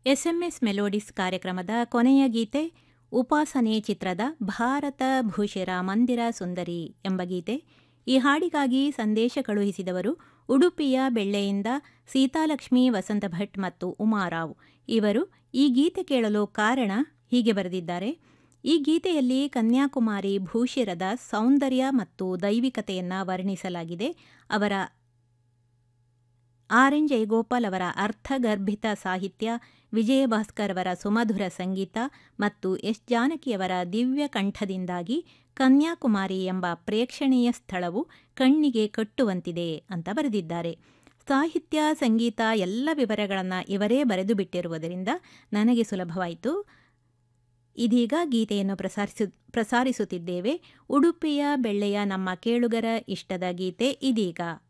SMS melodies ಕಾರ್ಯಕ್ರಮದ ಕೊನೆಯ ಗೀತೆ ಉಪಾಸನೆ ಚಿತ್ರದ ಭಾರತ ಭೂಷಿರ ಮಂದಿರ ಸುಂದರಿ ಎಂಬ ಗೀತೆ ಈ ಹಾಡಿಗಾಗಿ ಸಂದೇಶ ಕಳುಹಿಸಿದವರು ಉಡುಪಿಯ ಬೆಳ್ಳೆಯಿಂದ ಸೀತಾಲಕ್ಷ್ಮಿ ವಸಂತ ಭಟ್ ಮತ್ತು ಉಮಾರಾವ್ ಇವರು ಈ ಗೀತೆ ಕೇಳಲು ಕಾರಣ ಹೀಗೆ ಬರೆದಿದ್ದಾರೆ ಈ ಗೀತೆಯಲ್ಲಿ ಕನ್ಯಾಕುಮಾರಿ ಭೂಷಿರದ ಸೌಂದರ್ಯ ಮತ್ತು ದೈವಿಕತೆಯನ್ನು ವರ್ಣಿಸಲಾಗಿದೆ ಅವರ ಆರ್ ಎನ್ ಜಯಗೋಪಾಲ್ ಅವರ ಅರ್ಥಗರ್ಭಿತ ಸಾಹಿತ್ಯ ವಿಜಯ ಭಾಸ್ಕರ್ ಅವರ ಸುಮಧುರ ಸಂಗೀತ ಮತ್ತು ಎಸ್ ಜಾನಕಿಯವರ ದಿವ್ಯ ಕಂಠದಿಂದಾಗಿ ಕನ್ಯಾಕುಮಾರಿ ಎಂಬ ಪ್ರೇಕ್ಷಣೀಯ ಸ್ಥಳವು ಕಣ್ಣಿಗೆ ಕಟ್ಟುವಂತಿದೆ ಅಂತ ಬರೆದಿದ್ದಾರೆ ಸಾಹಿತ್ಯ ಸಂಗೀತ ಎಲ್ಲ ವಿವರಗಳನ್ನು ಇವರೇ ಬರೆದು ಬಿಟ್ಟಿರುವುದರಿಂದ ನನಗೆ ಸುಲಭವಾಯಿತು ಇದೀಗ ಗೀತೆಯನ್ನು ಪ್ರಸಾರಿಸು ಪ್ರಸಾರಿಸುತ್ತಿದ್ದೇವೆ ಉಡುಪಿಯ ಬೆಳ್ಳೆಯ ನಮ್ಮ ಕೇಳುಗರ ಇಷ್ಟದ ಗೀತೆ ಇದೀಗ